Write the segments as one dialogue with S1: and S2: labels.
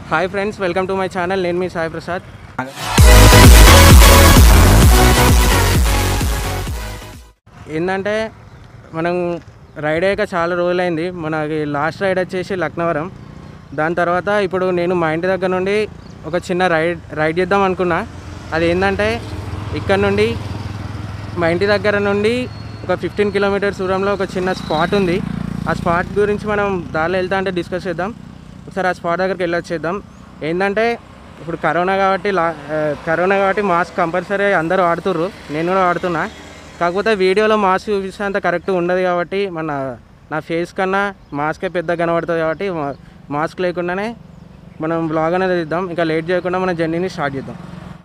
S1: Hi friends welcome to my channel నేను మీ సాయి ప్రసాద్ ఏంటంటే మనం రైడ్ అయ్యాక చాలా రోజులైంది మనకి లాస్ట్ రైడ్ వచ్చేసి లక్నవరం దాని తర్వాత ఇప్పుడు నేను మా ఇంటి దగ్గర నుండి ఒక చిన్న రైడ్ రైడ్ చేద్దాం అనుకున్నా అది ఏంటంటే ఇక్కడ నుండి మా ఇంటి దగ్గర నుండి ఒక ఫిఫ్టీన్ కిలోమీటర్స్ దూరంలో ఒక చిన్న స్పాట్ ఉంది ఆ స్పాట్ గురించి మనం దారిలో వెళ్తా అంటే డిస్కస్ చేద్దాం ఒకసారి ఆ స్పాట్ దగ్గరికి వెళ్ళొచ్చేద్దాం ఏంటంటే ఇప్పుడు కరోనా కాబట్టి లా ఆ, కరోనా కాబట్టి మాస్క్ కంపల్సరీ అందరూ వాడుతుర్రు నేను కూడా వాడుతున్నా కాకపోతే వీడియోలో మాస్క్ చూపిస్తే అంత కరెక్ట్ ఉండదు కాబట్టి మన నా ఫేస్ కన్నా మాస్కే పెద్దగా కనబడుతుంది కాబట్టి మా- మాస్క్ లేకుండానే మనం బ్లాగ్ అనేది ఇద్దాం ఇంకా లేట్ చేయకుండా మన జర్నీని స్టార్ట్ చేద్దాం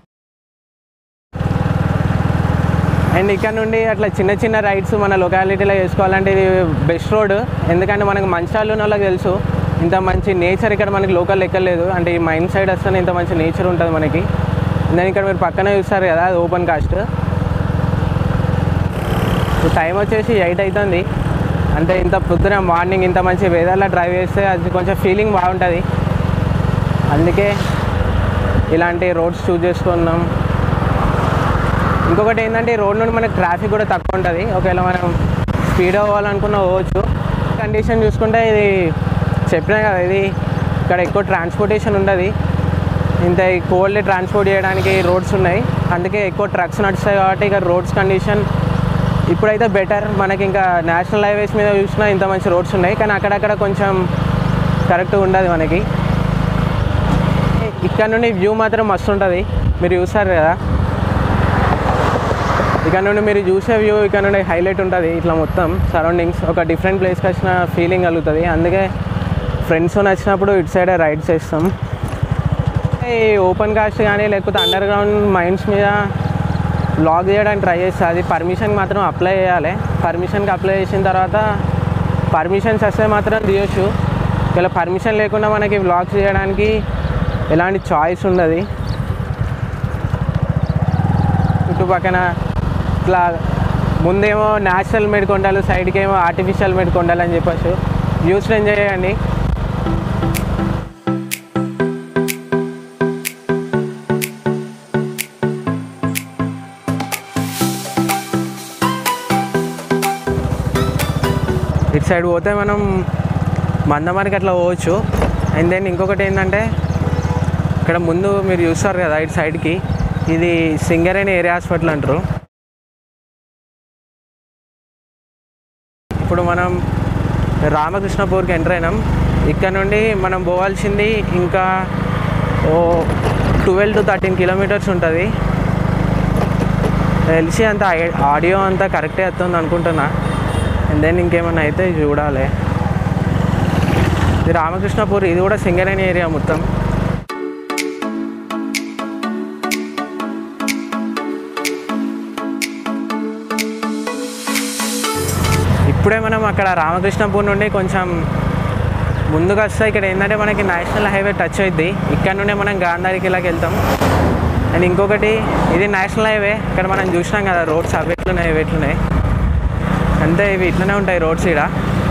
S1: అండ్ ఇక్కడ నుండి అట్లా చిన్న చిన్న రైడ్స్ మన లొకాలిటీలో చేసుకోవాలంటే ఇది బెస్ట్ రోడ్ ఎందుకంటే మనకు మంచాలు ఉన్న వాళ్ళకి తెలుసు ఇంత మంచి నేచర్ ఇక్కడ మనకి లోకల్ ఎక్కలేదు అంటే ఈ మైండ్ సైడ్ వస్తేనే ఇంత మంచి నేచర్ ఉంటుంది మనకి నేను ఇక్కడ మీరు పక్కనే చూస్తారు కదా అది ఓపెన్ కాస్ట్ ఇప్పుడు టైం వచ్చేసి ఎయిట్ అవుతుంది అంటే ఇంత పొద్దున మార్నింగ్ ఇంత మంచి వెదర్లో డ్రైవ్ చేస్తే అది కొంచెం ఫీలింగ్ బాగుంటుంది అందుకే ఇలాంటి రోడ్స్ చూస్ చేసుకున్నాం ఇంకొకటి ఏంటంటే ఈ రోడ్ నుండి మనకి ట్రాఫిక్ కూడా తక్కువ ఉంటుంది ఒకవేళ మనం స్పీడ్ అవ్వాలనుకున్న పోవచ్చు కండిషన్ చూసుకుంటే ఇది చెప్పినా కదా ఇది ఇక్కడ ఎక్కువ ట్రాన్స్పోర్టేషన్ ఉండదు ఇంత ఈ కోల్డ్ ట్రాన్స్పోర్ట్ చేయడానికి రోడ్స్ ఉన్నాయి అందుకే ఎక్కువ ట్రక్స్ నడుస్తాయి కాబట్టి ఇక రోడ్స్ కండిషన్ ఇప్పుడైతే బెటర్ మనకి ఇంకా నేషనల్ హైవేస్ మీద చూసినా ఇంత మంచి రోడ్స్ ఉన్నాయి కానీ అక్కడక్కడ కొంచెం కరెక్ట్గా ఉండదు మనకి ఇక్కడ నుండి వ్యూ మాత్రం మస్తు ఉంటుంది మీరు చూస్తారు కదా ఇక్కడ నుండి మీరు చూసే వ్యూ ఇక్కడ నుండి హైలైట్ ఉంటుంది ఇట్లా మొత్తం సరౌండింగ్స్ ఒక డిఫరెంట్ ప్లేస్కి వచ్చిన ఫీలింగ్ కలుగుతుంది అందుకే ఫ్రెండ్స్ నచ్చినప్పుడు ఇటు సైడే రైడ్స్ చేస్తాం ఈ ఓపెన్ కాస్ట్ కానీ లేకపోతే అండర్ గ్రౌండ్ మైండ్స్ మీద బ్లాగ్ చేయడానికి ట్రై చేస్తా అది పర్మిషన్ మాత్రం అప్లై చేయాలి పర్మిషన్కి అప్లై చేసిన తర్వాత పర్మిషన్స్ వస్తే మాత్రం తీయొచ్చు ఇలా పర్మిషన్ లేకుండా మనకి బ్లాగ్స్ చేయడానికి ఎలాంటి చాయిస్ ఉండదు చుట్టుపక్కన ఇట్లా ముందేమో న్యాచురల్ మేడ్ కొండలు సైడ్కి ఏమో ఆర్టిఫిషియల్ మేడ్ కొండలు అని చెప్పచ్చు వ్యూస్ ఎంజాయ్ చేయండి ఇటు సైడ్ పోతే మనం మందమారికి అట్లా పోవచ్చు అండ్ దెన్ ఇంకొకటి ఏంటంటే ఇక్కడ ముందు మీరు చూస్తారు కదా ఇటు సైడ్కి ఇది సింగరేణి ఏరియా హాస్పిటల్ అంటారు ఇప్పుడు మనం రామకృష్ణపూర్కి ఎంటర్ అయినాం ఇక్కడ నుండి మనం పోవాల్సింది ఇంకా ఓ ట్వెల్వ్ టు థర్టీన్ కిలోమీటర్స్ ఉంటుంది తెలిసి అంత ఐ- ఆడియో అంతా కరెక్టే వస్తుంది అనుకుంటున్నా అండ్ దెన్ ఇంకేమన్నా అయితే చూడాలి ఇది రామకృష్ణపూర్ ఇది కూడా సింగరేణి ఏరియా మొత్తం ఇప్పుడే మనం అక్కడ రామకృష్ణపూర్ నుండి కొంచెం ముందుకు వస్తే ఇక్కడ ఏంటంటే మనకి నేషనల్ హైవే టచ్ అవుద్ది ఇక్కడ నుండే మనం గాంధారికి ఇలాగ వెళ్తాం అండ్ ఇంకొకటి ఇది నేషనల్ హైవే ఇక్కడ మనం చూసినాం కదా రోడ్స్ అవి ఎట్లున్నాయి ఇవి ఎట్లున్నాయి అంతే ఇవి ఇట్లనే ఉంటాయి రోడ్స్ ఇక్కడ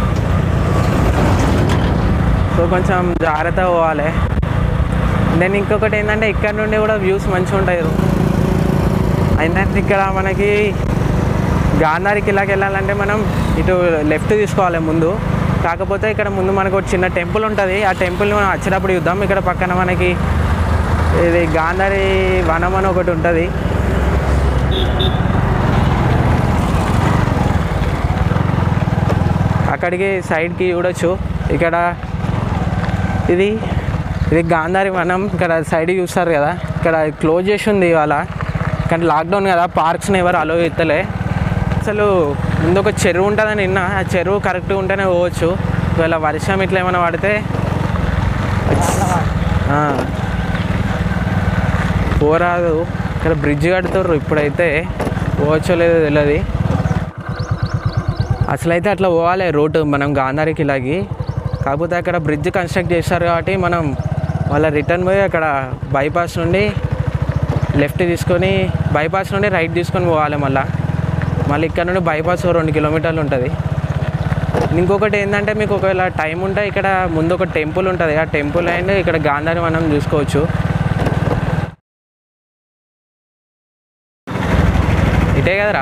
S1: సో కొంచెం జాగ్రత్తగా పోవాలి దెన్ ఇంకొకటి ఏంటంటే ఇక్కడ నుండి కూడా వ్యూస్ మంచిగా ఉంటాయి ఏంటంటే ఇక్కడ మనకి గాంధారికి ఇలాగ వెళ్ళాలంటే మనం ఇటు లెఫ్ట్ తీసుకోవాలి ముందు కాకపోతే ఇక్కడ ముందు మనకు ఒక చిన్న టెంపుల్ ఉంటుంది ఆ టెంపుల్ మనం వచ్చేటప్పుడు చూద్దాం ఇక్కడ పక్కన మనకి ఇది గాంధారి వనం అని ఒకటి ఉంటుంది అక్కడికి సైడ్కి చూడొచ్చు ఇక్కడ ఇది ఇది గాంధారి వనం ఇక్కడ సైడ్ చూస్తారు కదా ఇక్కడ క్లోజ్ చేసి ఉంది ఇవాళ కానీ లాక్డౌన్ కదా పార్క్స్ని ఎవరు అలో ఎత్తలే అసలు ముందు ఒక చెరువు ఉంటుందని విన్నా ఆ చెరువు కరెక్ట్గా ఉంటేనే పోవచ్చు ఒకవేళ వర్షం ఇట్లా ఏమైనా పడితే ఆ, పోరాదు ఇక్కడ బ్రిడ్జ్ కడుతుర్రు ఇప్పుడైతే పోవచ్చో లేదో తెలియదు అసలైతే అట్లా పోవాలి రూట్ మనం గాంధారికి ఇలాగి కాకపోతే అక్కడ బ్రిడ్జ్ కన్స్ట్రక్ట్ చేస్తారు కాబట్టి మనం వాళ్ళ రిటర్న్ పోయి అక్కడ బైపాస్ నుండి లెఫ్ట్ తీసుకొని బైపాస్ నుండి రైట్ తీసుకొని పోవాలి మళ్ళీ మళ్ళీ ఇక్కడ నుండి బైపాస్ ఓ రెండు కిలోమీటర్లు ఉంటుంది ఇంకొకటి ఏంటంటే మీకు ఒకవేళ టైం ఉంటే ఇక్కడ ముందు ఒక టెంపుల్ ఉంటుంది ఆ టెంపుల్ అండ్ ఇక్కడ గాంధారి మనం చూసుకోవచ్చు ఇటే కదరా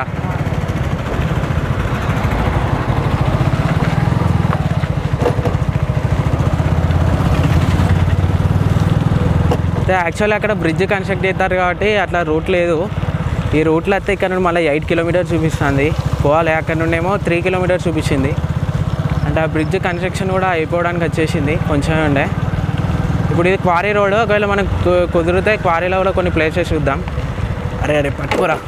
S1: అయితే యాక్చువల్లీ అక్కడ బ్రిడ్జ్ కన్స్ట్రక్ట్ చేస్తారు కాబట్టి అట్లా రూట్ లేదు ఈ రూట్లో అయితే ఇక్కడ నుండి మళ్ళీ ఎయిట్ కిలోమీటర్స్ చూపిస్తుంది పోవాలి అక్కడ నుండేమో త్రీ కిలోమీటర్స్ చూపించింది అంటే ఆ బ్రిడ్జ్ కన్స్ట్రక్షన్ కూడా అయిపోవడానికి వచ్చేసింది కొంచెం ఉండే ఇప్పుడు ఇది క్వారీ రోడ్ ఒకవేళ మనకు కు- కుదిరితే క్వారీలో కూడా కొన్ని ప్లేసెస్ చూద్దాం అరే అరే పట్టుకోరా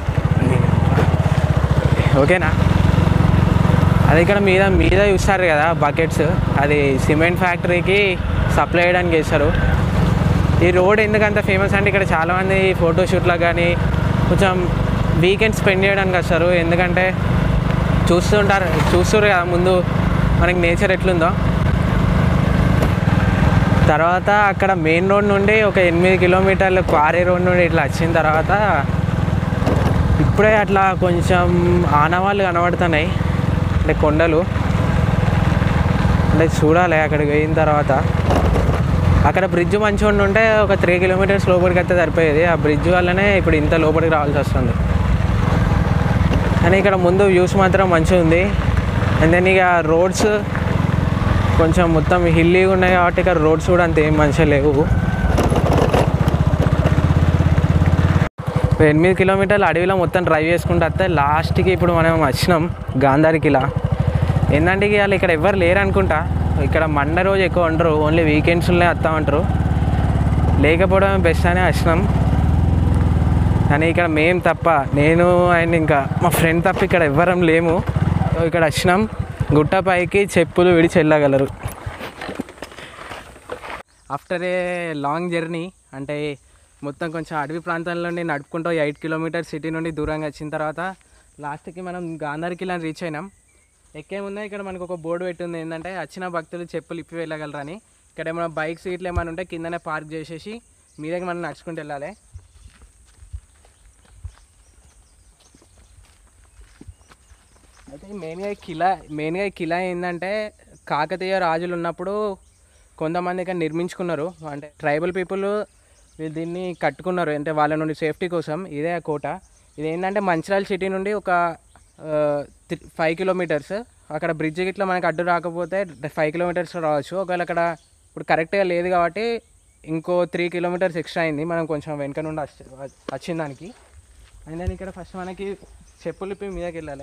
S1: ఓకేనా అది ఇక్కడ మీద మీద చూస్తారు కదా బకెట్స్ అది సిమెంట్ ఫ్యాక్టరీకి సప్లై చేయడానికి వేస్తారు ఈ రోడ్ ఎందుకంత ఫేమస్ అంటే ఇక్కడ చాలామంది ఫోటోషూట్లకు కానీ కొంచెం వీకెండ్ స్పెండ్ చేయడానికి వస్తారు ఎందుకంటే చూస్తుంటారు చూస్తారు కదా ముందు మనకి నేచర్ ఎట్లుందో తర్వాత అక్కడ మెయిన్ రోడ్ నుండి ఒక ఎనిమిది కిలోమీటర్లు క్వారీ రోడ్ నుండి ఇట్లా వచ్చిన తర్వాత ఇప్పుడే అట్లా కొంచెం ఆనవాళ్ళు కనబడుతున్నాయి అంటే కొండలు అంటే చూడాలి అక్కడికి పోయిన తర్వాత అక్కడ బ్రిడ్జ్ మంచిగా ఉండి ఉంటే ఒక త్రీ కిలోమీటర్స్ లోపలికి అయితే సరిపోయేది ఆ బ్రిడ్జ్ వల్లనే ఇప్పుడు ఇంత లోపలికి రావాల్సి వస్తుంది కానీ ఇక్కడ ముందు వ్యూస్ మాత్రం మంచిగా ఉంది అండ్ దెన్ ఇక రోడ్స్ కొంచెం మొత్తం హిల్లీగా ఉన్నాయి కాబట్టి ఇక్కడ రోడ్స్ కూడా అంత ఏం మంచిగా లేవు ఇప్పుడు ఎనిమిది కిలోమీటర్లు అడవిలో మొత్తం డ్రైవ్ చేసుకుంటూ వస్తే లాస్ట్కి ఇప్పుడు మనం వచ్చినాం గాంధారికి ఇలా ఏంటంటే ఇక వాళ్ళు ఇక్కడ ఎవ్వరు లేరు అనుకుంటా ఇక్కడ మండ రోజు ఎక్కువ ఉండరు ఓన్లీ వీకెండ్స్లోనే వస్తామంటారు లేకపోవడం బెస్ట్ అని వచ్చినాం కానీ ఇక్కడ మేము తప్ప నేను అండ్ ఇంకా మా ఫ్రెండ్ తప్ప ఇక్కడ ఎవ్వరం లేము సో ఇక్కడ వచ్చినాం గుట్ట పైకి చెప్పులు విడిచి వెళ్ళగలరు ఆఫ్టర్ ఏ లాంగ్ జర్నీ అంటే మొత్తం కొంచెం అడవి ప్రాంతంలో నుండి నడుపుకుంటూ ఎయిట్ కిలోమీటర్స్ సిటీ నుండి దూరంగా వచ్చిన తర్వాత లాస్ట్కి మనం గాంధారికి ఇలా రీచ్ అయినాం ఎక్కే ముందే ఇక్కడ మనకు ఒక బోర్డు పెట్టింది ఏంటంటే వచ్చిన భక్తులు చెప్పులు ఇప్పి వెళ్ళగలరని ఇక్కడ ఏమైనా బైక్స్ ఇట్లా ఏమైనా ఉంటే కిందనే పార్క్ చేసేసి మీదకి మనం నడుచుకుంటూ వెళ్ళాలి అయితే మెయిన్గా ఈ కిలా మెయిన్గా ఈ కిలా ఏంటంటే కాకతీయ రాజులు ఉన్నప్పుడు కొంతమంది ఇక్కడ నిర్మించుకున్నారు అంటే ట్రైబల్ పీపుల్ వీళ్ళు దీన్ని కట్టుకున్నారు అంటే వాళ్ళ నుండి సేఫ్టీ కోసం ఇదే ఆ కోట ఇది ఏంటంటే మంచిర్యాల సిటీ నుండి ఒక ఫైవ్ కిలోమీటర్స్ అక్కడ బ్రిడ్జ్ గిట్లా మనకి అడ్డు రాకపోతే ఫైవ్ కిలోమీటర్స్ రావచ్చు ఒకవేళ అక్కడ ఇప్పుడు కరెక్ట్గా లేదు కాబట్టి ఇంకో త్రీ కిలోమీటర్స్ ఎక్స్ట్రా అయింది మనం కొంచెం వెనక నుండి వచ్చి వచ్చిన దానికి అండ్ దెన్ ఇక్కడ ఫస్ట్ మనకి చెప్పులు ఇప్పి మీదకి వెళ్ళాలి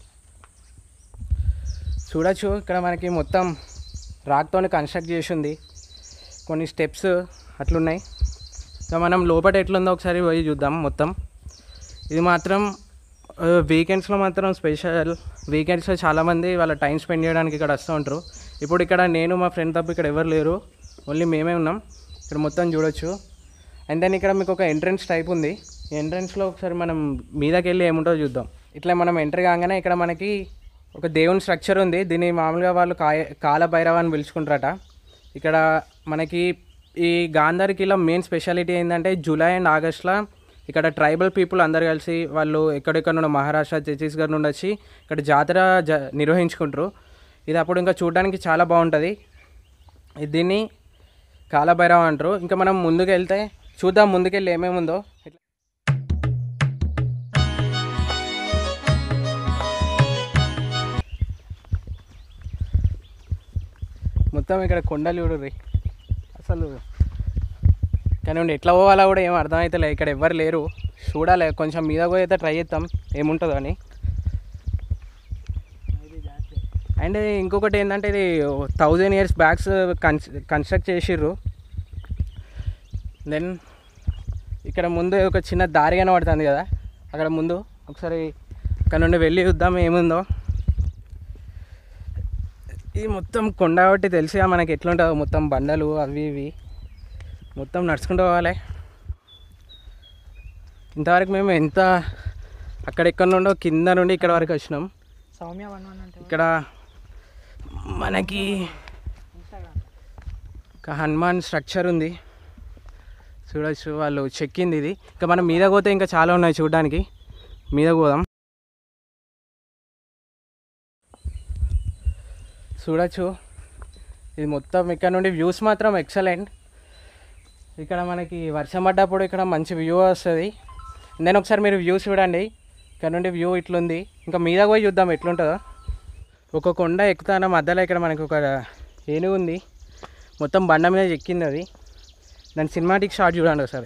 S1: చూడొచ్చు ఇక్కడ మనకి మొత్తం రాక్తోని కన్స్ట్రక్ట్ చేసి ఉంది కొన్ని స్టెప్స్ అట్లున్నాయి ఇంకా మనం లోపల ఎట్లుందో ఒకసారి పోయి చూద్దాం మొత్తం ఇది మాత్రం వీకెండ్స్లో మాత్రం స్పెషల్ వీకెండ్స్లో చాలామంది వాళ్ళ టైం స్పెండ్ చేయడానికి ఇక్కడ వస్తూ ఉంటారు ఇప్పుడు ఇక్కడ నేను మా ఫ్రెండ్ తప్ప ఇక్కడ ఎవరు లేరు ఓన్లీ మేమే ఉన్నాం ఇక్కడ మొత్తం చూడొచ్చు అండ్ దెన్ ఇక్కడ మీకు ఒక ఎంట్రన్స్ టైప్ ఉంది ఈ ఎంట్రన్స్లో ఒకసారి మనం మీదకి వెళ్ళి ఏముంటుందో చూద్దాం ఇట్లా మనం ఎంటర్ కాగానే ఇక్కడ మనకి ఒక దేవుని స్ట్రక్చర్ ఉంది దీన్ని మామూలుగా వాళ్ళు కాయ కాల భైరవ అని పిలుచుకుంటారట ఇక్కడ మనకి ఈ గాంధారి కిలో మెయిన్ స్పెషాలిటీ ఏంటంటే జూలై అండ్ ఆగస్ట్లో ఇక్కడ ట్రైబల్ పీపుల్ అందరు కలిసి వాళ్ళు ఎక్కడెక్కడ నుండి మహారాష్ట్ర ఛత్తీస్గఢ్ నుండి వచ్చి ఇక్కడ జాతర జ నిర్వహించుకుంటారు ఇది అప్పుడు ఇంకా చూడడానికి చాలా బాగుంటుంది ఇది దీన్ని కాలభైరవ అంటారు ఇంకా మనం ముందుకు వెళ్తే చూద్దాం ముందుకెళ్ళి ఏమేమి ఉందో ఇట్లా మొత్తం ఇక్కడ కొండలు చూడుర్రి అసలు కానీ ఎట్లా పోవాలో కూడా ఏం అర్థమైతలే ఇక్కడ ఎవ్వరు లేరు చూడాలి కొంచెం మీద పోయి అయితే ట్రై చేద్దాం ఏముంటుందో అని అండ్ ఇంకొకటి ఏంటంటే ఇది థౌజండ్ ఇయర్స్ బ్యాక్స్ కన్స్ కన్స్ట్రక్ట్ చేసిర్రు దెన్ ఇక్కడ ముందు ఒక చిన్న దారి కనబడుతుంది కదా అక్కడ ముందు ఒకసారి అక్కడ నుండి వెళ్ళి చూద్దాం ఏముందో ఇది మొత్తం కొండ కాబట్టి తెలిసిగా మనకి ఎట్లుంటుందో మొత్తం బండలు అవి ఇవి మొత్తం నడుచుకుంటూ పోవాలి ఇంతవరకు మేము ఎంత అక్కడెక్కడ నుండో కింద నుండి ఇక్కడ వరకు వచ్చినాం
S2: సౌమ్య వన్ వన్ అంటే
S1: ఇక్కడ మనకి ఒక హనుమాన్ స్ట్రక్చర్ ఉంది చూడొచ్చు వాళ్ళు చెక్కింది ఇది ఇంకా మనం మీద పోతే ఇంకా చాలా ఉన్నాయి చూడడానికి మీద పోదాం చూడొచ్చు ఇది మొత్తం ఇక్కడ నుండి వ్యూస్ మాత్రం ఎక్సలెంట్ ఇక్కడ మనకి వర్షం పడ్డప్పుడు ఇక్కడ మంచి వ్యూ వస్తుంది నేను ఒకసారి మీరు వ్యూ చూడండి ఇక్కడ నుండి వ్యూ ఇట్లుంది ఇంకా మీద పోయి చూద్దాం ఎట్లుంటుందో ఒక కొండ ఎక్కుతాన మధ్యలో ఇక్కడ మనకి ఒక ఏనుగు ఉంది మొత్తం బండ మీద ఎక్కింది అది దాని సినిమాటిక్ షాట్ చూడండి ఒకసారి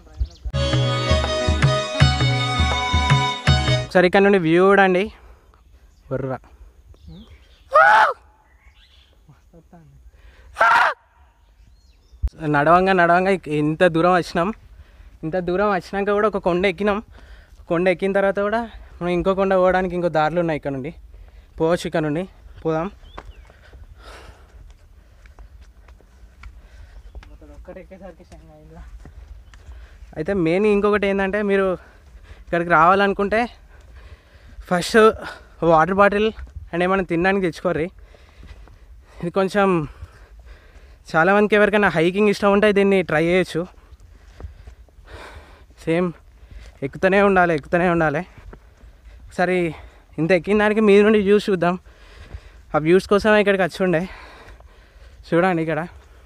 S1: ఒకసారి ఇక్కడ నుండి వ్యూ చూడండి బుర్ర నడవంగా నడవంగా ఇక ఇంత దూరం వచ్చినాం ఇంత దూరం వచ్చినాక కూడా ఒక కొండ ఎక్కినాం కొండ ఎక్కిన తర్వాత కూడా మనం ఇంకో కొండ పోవడానికి ఇంకో దారులు ఉన్నాయి ఇక్కడ నుండి పోవచ్చు ఇక్కడ నుండి పోదాం అయితే మెయిన్ ఇంకొకటి ఏంటంటే మీరు ఇక్కడికి రావాలనుకుంటే ఫస్ట్ వాటర్ బాటిల్ అండ్ ఏమైనా తినడానికి తెచ్చుకోర్రి ఇది కొంచెం చాలామందికి ఎవరికైనా హైకింగ్ ఇష్టం ఉంటే దీన్ని ట్రై చేయొచ్చు సేమ్ ఎక్కుతూనే ఉండాలి ఎక్కుతూనే ఉండాలి ఒకసారి ఇంత ఎక్కిన దానికి మీద నుండి వ్యూస్ చూద్దాం ఆ వ్యూస్ కోసమే ఇక్కడికి వచ్చి ఉండే చూడండి ఇక్కడ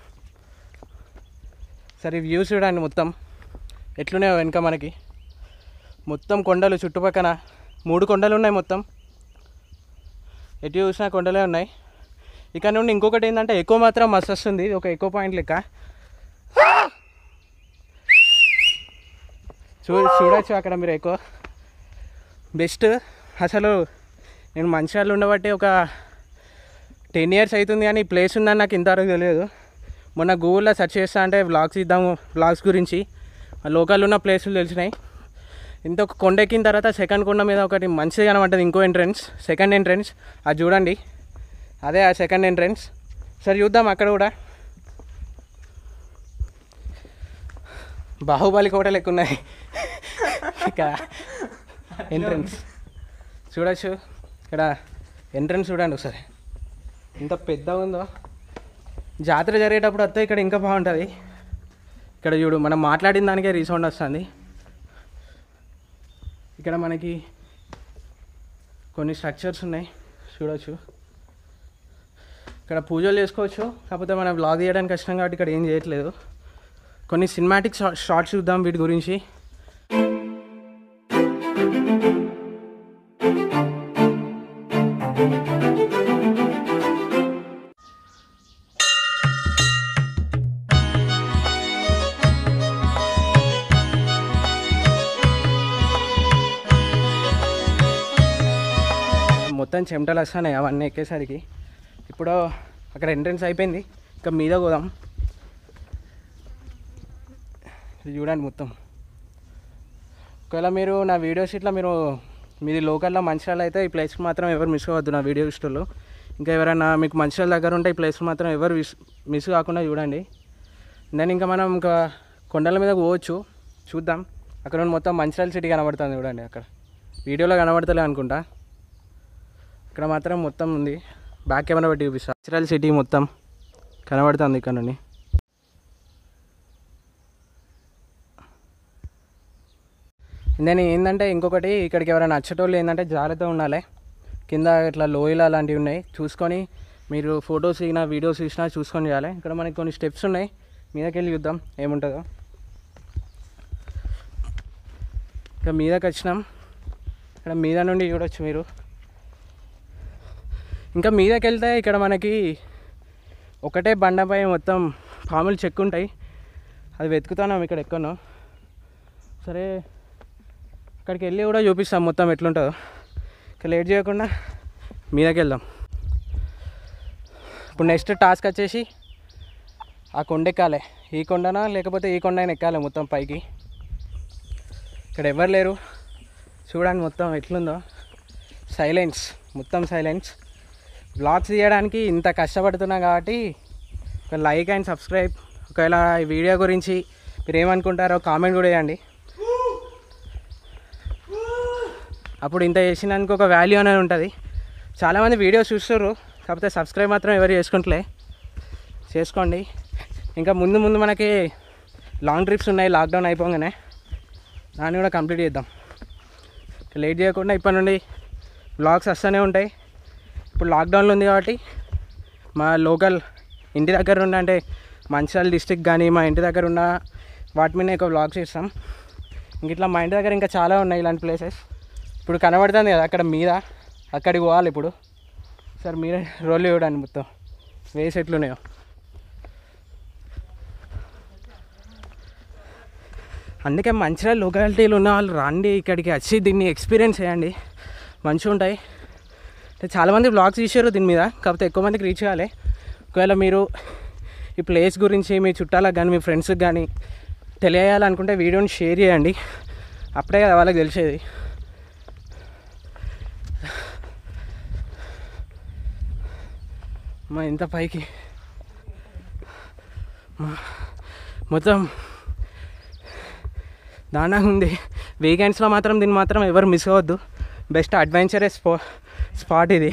S1: సరే వ్యూస్ చూడండి మొత్తం ఎట్లున్నాయో వెనుక మనకి మొత్తం కొండలు చుట్టుపక్కన మూడు కొండలు ఉన్నాయి మొత్తం ఎటు చూసినా కొండలే ఉన్నాయి ఇక్కడ నుండి ఇంకొకటి ఏంటంటే ఎక్కువ మాత్రం మస్తు వస్తుంది ఇది ఒక ఎక్కువ పాయింట్ లెక్క చూ చూడొచ్చు అక్కడ మీరు ఎక్కువ బెస్ట్ అసలు నేను మంచిర్యాలలో ఉండబట్టి ఒక టెన్ ఇయర్స్ అవుతుంది కానీ ఈ ప్లేస్ ఉందని నాకు ఇంతవరకు తెలియదు మొన్న గూగుల్లో సెర్చ్ చేస్తా అంటే వ్లాగ్స్ ఇద్దాము వ్లాగ్స్ గురించి లోకల్ ఉన్న ప్లేసులు తెలిసినాయి ఇంత ఒక కొండ ఎక్కిన తర్వాత సెకండ్ కొండ మీద ఒకటి మంచిది కనబడ్డది ఇంకో ఎంట్రన్స్ సెకండ్ ఎంట్రన్స్ అది చూడండి అదే ఆ సెకండ్ ఎంట్రన్స్ సరే చూద్దాం అక్కడ కూడా బాహుబలి కోట లెక్క ఉన్నాయి ఇక్కడ ఎంట్రన్స్ చూడొచ్చు ఇక్కడ ఎంట్రన్స్ చూడండి ఒకసారి ఎంత పెద్దగా ఉందో జాతర జరిగేటప్పుడు వస్తే ఇక్కడ ఇంకా బాగుంటుంది ఇక్కడ చూడు మనం మాట్లాడిన దానికే రీసౌండ్ వస్తుంది ఇక్కడ మనకి కొన్ని స్ట్రక్చర్స్ ఉన్నాయి చూడొచ్చు ఇక్కడ పూజలు చేసుకోవచ్చు కాకపోతే మనం వ్లాగ్ తీయడానికి కష్టం కాబట్టి ఇక్కడ ఏం చేయట్లేదు కొన్ని సినిమాటిక్ షార్ట్స్ చూద్దాం వీటి గురించి మొత్తం చెమటలు వస్తున్నాయి అవన్నీ ఎక్కేసరికి ఇప్పుడు అక్కడ ఎంట్రన్స్ అయిపోయింది ఇంకా మీద పోదాం ఇది చూడండి మొత్తం ఒకవేళ మీరు నా వీడియోస్ ఇట్లా మీరు మీది లోకల్లో మంచిర్యాల అయితే ఈ ప్లేస్కి మాత్రం ఎవరు మిస్ అవ్వద్దు నా వీడియో ఇష్టంలో ఇంకా ఎవరైనా మీకు మంచిర్యాల దగ్గర ఉంటే ఈ ప్లేస్ మాత్రం ఎవరు మిస్ మిస్ కాకుండా చూడండి నేను ఇంకా మనం ఇంకా కొండల మీద పోవచ్చు చూద్దాం అక్కడ నుండి మొత్తం మంచిర్యాల సిటీ కనబడుతుంది చూడండి అక్కడ వీడియోలో కనబడతలే అనుకుంటా ఇక్కడ మాత్రం మొత్తం ఉంది బ్యాక్ కెమెరా పెట్టి చూపిస్తా మంచిర్యాల సిటీ మొత్తం కనబడుతుంది ఇక్కడ నుండి నేను ఏంటంటే ఇంకొకటి ఇక్కడికి ఎవరైనా నచ్చేటోళ్ళు ఏంటంటే జాగ్రత్త ఉండాలి కింద ఇట్లా లోయలు అలాంటివి ఉన్నాయి చూసుకొని మీరు ఫొటోస్ తీసినా వీడియోస్ తీసినా చూసుకొని చేయాలి ఇక్కడ మనకి కొన్ని స్టెప్స్ ఉన్నాయి మీదకి వెళ్ళి చూద్దాం ఏముంటుందో ఇక మీదకి వచ్చినాం ఇక్కడ మీద నుండి చూడొచ్చు మీరు ఇంకా మీదకి వెళ్తే ఇక్కడ మనకి ఒకటే బండపై మొత్తం పాములు చెక్కు ఉంటాయి అది వెతుకుతున్నాం ఇక్కడ ఎక్కడో సరే అక్కడికి వెళ్ళి కూడా చూపిస్తాం మొత్తం ఎట్లుంటుందో ఇక లేట్ చేయకుండా మీదకి వెళ్దాం ఇప్పుడు నెక్స్ట్ టాస్క్ వచ్చేసి ఆ కొండ ఎక్కాలి ఈ కొండనా లేకపోతే ఈ కొండ అయినా ఎక్కాలి మొత్తం పైకి ఇక్కడ ఎవరు లేరు చూడండి మొత్తం ఎట్లుందో సైలెన్స్ మొత్తం సైలెన్స్ బ్లాగ్స్ తీయడానికి ఇంత కష్టపడుతున్నా కాబట్టి ఒక లైక్ అండ్ సబ్స్క్రైబ్ ఒకవేళ ఈ వీడియో గురించి మీరు ఏమనుకుంటారో కామెంట్ కూడా చేయండి అప్పుడు ఇంత చేసినందుకు ఒక వాల్యూ అనేది ఉంటుంది చాలామంది వీడియోస్ చూస్తారు కాకపోతే సబ్స్క్రైబ్ మాత్రం ఎవరు చేసుకుంటలే చేసుకోండి ఇంకా ముందు ముందు మనకి లాంగ్ ట్రిప్స్ ఉన్నాయి లాక్డౌన్ అయిపోగానే దాన్ని కూడా కంప్లీట్ చేద్దాం లేట్ చేయకుండా ఇప్పటి నుండి బ్లాగ్స్ వస్తూనే ఉంటాయి ఇప్పుడు లాక్డౌన్లో ఉంది కాబట్టి మా లోకల్ ఇంటి దగ్గర ఉన్న అంటే మంచిర్యాల డిస్టిక్ కానీ మా ఇంటి దగ్గర ఉన్న వాటి మీద ఎక్కువ బ్లాగ్స్ చేస్తాం ఇంక ఇట్లా మా ఇంటి దగ్గర ఇంకా చాలా ఉన్నాయి ఇలాంటి ప్లేసెస్ ఇప్పుడు కనబడుతుంది కదా అక్కడ మీద అక్కడికి పోవాలి ఇప్పుడు సార్ మీరే రోల్ చూడండి మొత్తం వేసి ఎట్లున్నాయో అందుకే మంచిర్యాల లొకాలిటీలు ఉన్న వాళ్ళు రండి ఇక్కడికి వచ్చి దీన్ని ఎక్స్పీరియన్స్ చేయండి మంచిగా ఉంటాయి అంటే చాలామంది బ్లాగ్స్ తీశారు దీని మీద కాకపోతే ఎక్కువ మందికి రీచ్ కాలే ఒకవేళ మీరు ఈ ప్లేస్ గురించి మీ చుట్టాలకు కానీ మీ ఫ్రెండ్స్కి కానీ తెలియాలనుకుంటే వీడియోని షేర్ చేయండి అప్పుడే కదా వాళ్ళకి తెలిసేది మా ఇంత పైకి మా- మొత్తం దారుణంగా ఉంది వీకెండ్స్లో మాత్రం దీన్ని మాత్రం ఎవరు మిస్ అవ్వద్దు బెస్ట్ అడ్వెంచరస్ స్పా స్పాట్ ఇది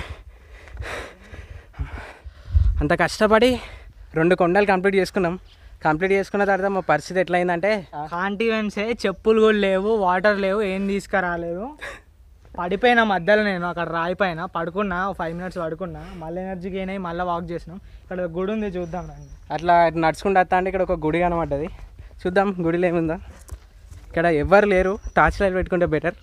S1: అంత కష్టపడి రెండు కొండలు కంప్లీట్ చేసుకున్నాం కంప్లీట్ చేసుకున్న తర్వాత మా పరిస్థితి ఎట్లయిందంటే
S2: కాంటివెన్సే చెప్పులు కూడా లేవు వాటర్ లేవు ఏం తీసుకురాలేదు పడిపోయిన మధ్యలో నేను అక్కడ రాయి పైన పడుకున్నా ఫైవ్ మినిట్స్ పడుకున్నా మళ్ళీ ఎనర్జీ గెయిన్ అయ్యి మళ్ళీ వాక్ చేసినాం ఇక్కడ ఒక గుడి ఉంది చూద్దాం రండి
S1: అట్లా నడుచుకుంటూ వస్తా అంటే ఇక్కడ ఒక గుడి కనబడ్డది చూద్దాం గుడిలో ఏముందో ఇక్కడ ఎవ్వరు లేరు టార్చ్ లైట్ పెట్టుకుంటే బెటర్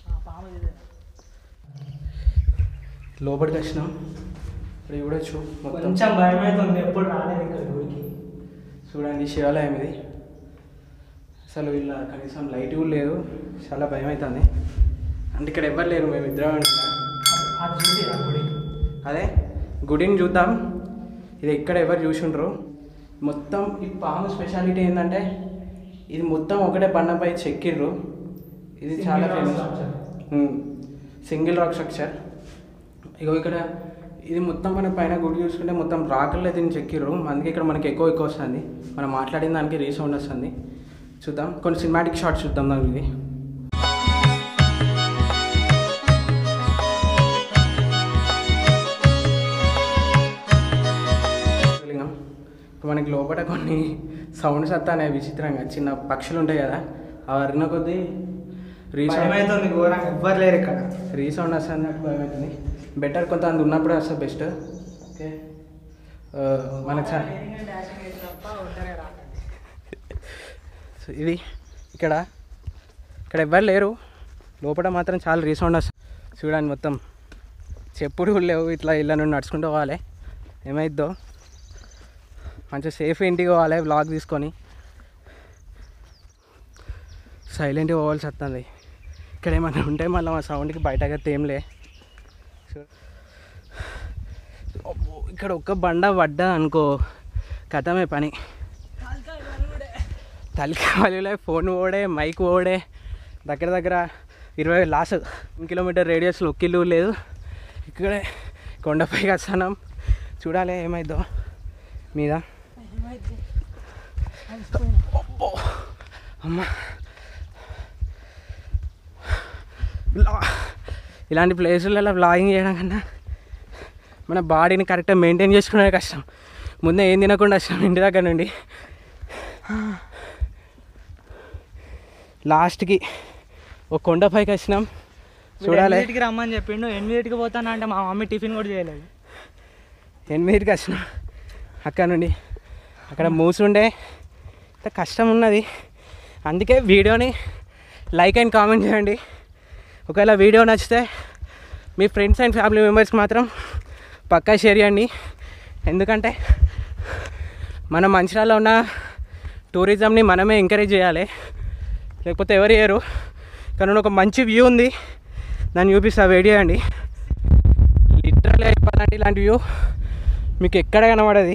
S1: లోపలికి వచ్చినాం ఇప్పుడు చూడొచ్చు మొత్తం
S2: కొంచెం భయం అవుతుంది ఎప్పుడు రాలేదు ఇక్కడ గుడికి
S1: చూడండి శివాలయం ఇది అసలు ఇలా కనీసం లైట్ కూడా లేదు చాలా భయం అవుతుంది అంటే ఇక్కడ ఎవ్వరు లేరు మేము ఇద్దరం
S2: అది చూసి రా గుడి
S1: అదే గుడిని చూద్దాం ఇది ఎక్కడ ఎవరు చూసుండ్రు మొత్తం ఈ పాము స్పెషాలిటీ ఏంటంటే ఇది మొత్తం ఒకటే బండపై చెక్కిర్రు ఇది
S2: Single
S1: చాలా
S2: rock
S1: famous
S2: structure.
S1: Single rock structure ఇగో ఇక్కడ ఇది మొత్తం మన పైన గుడి చూసుకుంటే మొత్తం రాకల్లో దీన్ని చెక్కిర్రు అందుకే ఇక్కడ మనకి ఎక్కువ ఎక్కువ వస్తుంది మనం మాట్లాడిన దానికి రీసౌండ్ వస్తుంది చూద్దాం కొన్ని సినిమాటిక్ షార్ట్స్ చూద్దాం దానికి ఇది శివలింగం ఇప్పుడు మనకి లోపల కొన్ని సౌండ్స్ వస్తాయి విచిత్రంగా చిన్న పక్షులు ఉంటాయి కదా ఆ అరిన కొద్దీ
S2: భయం
S1: రీసౌండ్
S2: అవుతుంది ఘోరంగా ఎవ్వరు లేరు ఇక్కడ
S1: రీసౌండ్ వస్తుంది నాకు భయం అవుతుంది బెటర్ కొంత అందు ఉన్నప్పుడే వస్తుంది బెస్ట్ ఓకే ఆ, మనకు చా- సో ఇది ఇక్కడ ఇక్కడ ఎవ్వరు లేరు లోపల మాత్రం చాలా రీసౌండ్ వస్తుంది చూడండి మొత్తం చెప్పుడు కూడా లేవు ఇట్లా ఇళ్ళ నుండి నడుచుకుంటూ పోవాలి ఏమైద్దో మంచిగా సేఫ్ ఇంటికి పోవాలి బ్లాగ్ తీసుకొని సైలెంట్గా పోవాల్సి వస్తుంది ఇక్కడ ఏమన్నా ఉంటే మళ్ళీ మా సౌండ్కి బయటగా తేంలే సో- అబ్బో, ఇక్కడ ఒక్క బండ పడ్డా అనుకో కథమే పని తలకాయలే ఫోన్ ఓడే మైక్ ఓడే దగ్గర దగ్గర ఇరవై లాస్ట్ కిలోమీటర్ రేడియస్లో ఒక్క ఇల్లు లేదు ఇక్కడే కొండపైకి వస్తున్నాం చూడాలి ఏమైందో మీద అబ్బో, అమ్మా బ్లా- ఇలాంటి ప్లేసులలో బ్లాగింగ్ చేయడం కన్నా మన బాడీని కరెక్ట్గా మెయింటైన్ చేసుకునే కష్టం ముందే ఏం తినకుండా వచ్చాం ఇంటి దగ్గర నుండి లాస్ట్కి ఒక కొండపైకి వచ్చినాం చూడాలి
S2: ఎనిమిదికి రమ్మని చెప్పిండు ఎనిమిదికి పోతాను అంటే మా మమ్మీ టిఫిన్ కూడా చేయలేదు
S1: ఎనిమిదికి వచ్చినాం అక్కడ నుండి అక్కడ మూసుండే ఇంత కష్టం ఉన్నది అందుకే వీడియోని లైక్ అండ్ కామెంట్ చేయండి ఒకవేళ వీడియో నచ్చితే మీ ఫ్రెండ్స్ అండ్ ఫ్యామిలీ మెంబర్స్కి మాత్రం పక్కా షేర్ చేయండి ఎందుకంటే మన మంచిర్యాలలో ఉన్న టూరిజంని మనమే ఎంకరేజ్ చేయాలి లేకపోతే ఎవరు చేయరు కానీ ఒక మంచి వ్యూ ఉంది దాన్ని చూపిస్తా వెయిట్ చేయండి లిటరల్గా చెప్పాలంటే ఇలాంటి వ్యూ మీకు ఎక్కడ కనబడది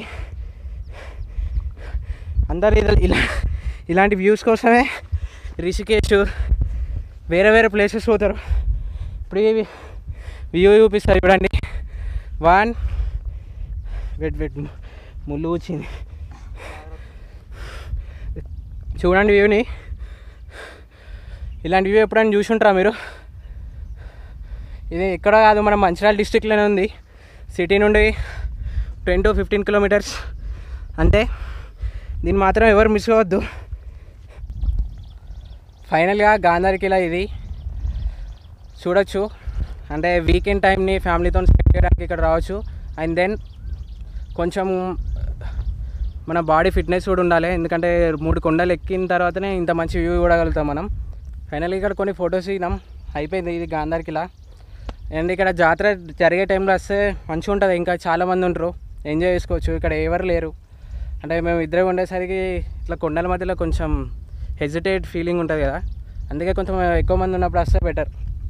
S1: అందరు ఇది- ఇలా ఇలాంటి వ్యూస్ కోసమే రిషికేష్ వేరే వేరే ప్లేసెస్ పోతారు ఇప్పుడు ఇవి వ్యూ చూపిస్తారు చూడండి వన్ వెట్ వెట్ ముళ్ళు వచ్చింది చూడండి వ్యూని ఇలాంటి వ్యూ ఎప్పుడైనా చూసి ఉంటారా మీరు ఇది ఎక్కడ కాదు మన మంచిర్యాల డిస్టిక్లోనే ఉంది సిటీ నుండి టెన్ టు ఫిఫ్టీన్ కిలోమీటర్స్ అంతే దీన్ని మాత్రం ఎవరు మిస్ అవ్వద్దు ఫైనల్గా గాంధారి కిలా ఇది చూడొచ్చు అంటే వీకెండ్ టైంని ఫ్యామిలీతో స్పెండ్ చేయడానికి ఇక్కడ రావచ్చు అండ్ దెన్ కొంచెం మన బాడీ ఫిట్నెస్ కూడా ఉండాలి ఎందుకంటే మూడు కొండలు ఎక్కిన తర్వాతనే ఇంత మంచి వ్యూ చూడగలుగుతాం మనం ఫైనల్గా ఇక్కడ కొన్ని ఫొటోస్ దిగినాం అయిపోయింది ఇది గాంధార్ కిలా అండ్ ఇక్కడ జాతర జరిగే టైంలో వస్తే మంచిగా ఉంటుంది ఇంకా చాలామంది ఉంటారు ఎంజాయ్ చేసుకోవచ్చు ఇక్కడ ఎవరు లేరు అంటే మేము ఇద్దరం ఉండేసరికి ఇట్లా కొండల మధ్యలో కొంచెం హెజిటేట్ ఫీలింగ్ ఉంటుంది కదా అందుకే కొంచెం ఎక్కువ మంది ఉన్నప్పుడు వస్తే బెటర్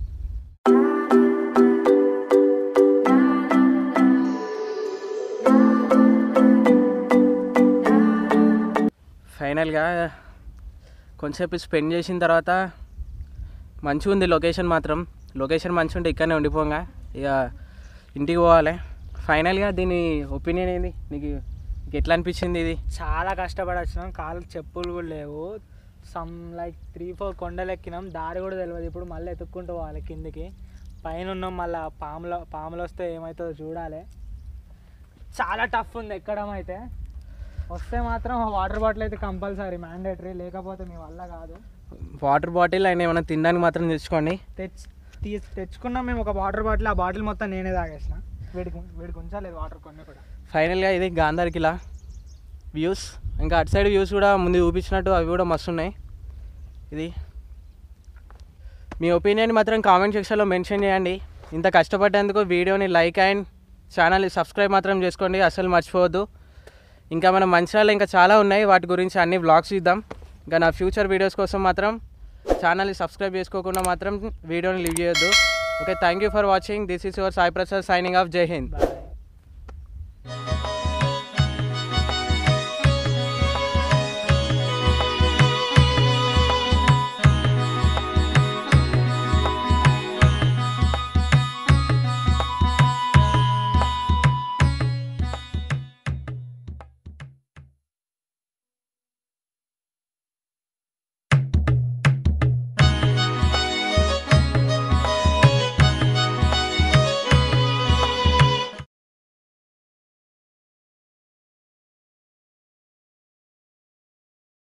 S1: ఫైనల్గా కొంచెంసేపు స్పెండ్ చేసిన తర్వాత మంచిగా ఉంది లొకేషన్ మాత్రం లొకేషన్ మంచిగా ఉంటే ఇక్కడనే ఉండిపోగా ఇక ఇంటికి పోవాలి ఫైనల్గా దీని ఒపీనియన్ ఏంది నీకు నీకు ఎట్లా అనిపించింది ఇది
S2: చాలా కష్టపడి వచ్చినాం కాళ్ళకి చెప్పులు కూడా లేవు సమ్ లైక్ త్రీ ఫోర్ కొండలు ఎక్కినాం దారి కూడా తెలియదు ఇప్పుడు మళ్ళీ ఎత్తుక్కుంటూ పోవాలి కిందికి పైన ఉన్నాం మళ్ళీ పాములు పాములు వస్తే ఏమవుతుందో చూడాలి చాలా టఫ్ ఉంది ఎక్కడం అయితే వస్తే మాత్రం వాటర్ బాటిల్ అయితే కంపల్సరీ మ్యాండేటరీ లేకపోతే మీ వల్ల కాదు
S1: వాటర్ బాటిల్ అండ్ ఏమైనా తినడానికి మాత్రం తెచ్చుకోండి
S2: తెచ్ తీ తెచ్చుకున్నాం మేము ఒక వాటర్ బాటిల్ ఆ బాటిల్ మొత్తం నేనే తాగేసిన వీడికి వీడికి ఉంచలేదు వాటర్ కొన్ని కూడా
S1: ఫైనల్గా ఇది గాంధార్ కిలా వ్యూస్ ఇంకా అటు సైడ్ వ్యూస్ కూడా ముందు చూపించినట్టు అవి కూడా మస్తు ఉన్నాయి ఇది మీ ఒపీనియన్ మాత్రం కామెంట్ సెక్షన్లో మెన్షన్ చేయండి ఇంత కష్టపడ్డందుకు వీడియోని లైక్ అండ్ ఛానల్ని సబ్స్క్రైబ్ మాత్రం చేసుకోండి అసలు మర్చిపోవద్దు ఇంకా మన మంచిర్యాలలో ఇంకా చాలా ఉన్నాయి వాటి గురించి అన్ని వ్లాగ్స్ ఇద్దాం ఇంకా నా ఫ్యూచర్ వీడియోస్ కోసం మాత్రం ఛానల్ని సబ్స్క్రైబ్ చేసుకోకుండా మాత్రం వీడియోని లీవ్ చేయొద్దు okay thank you for watching this is your Sai Prasad signing off జై హింద్
S2: బాయ్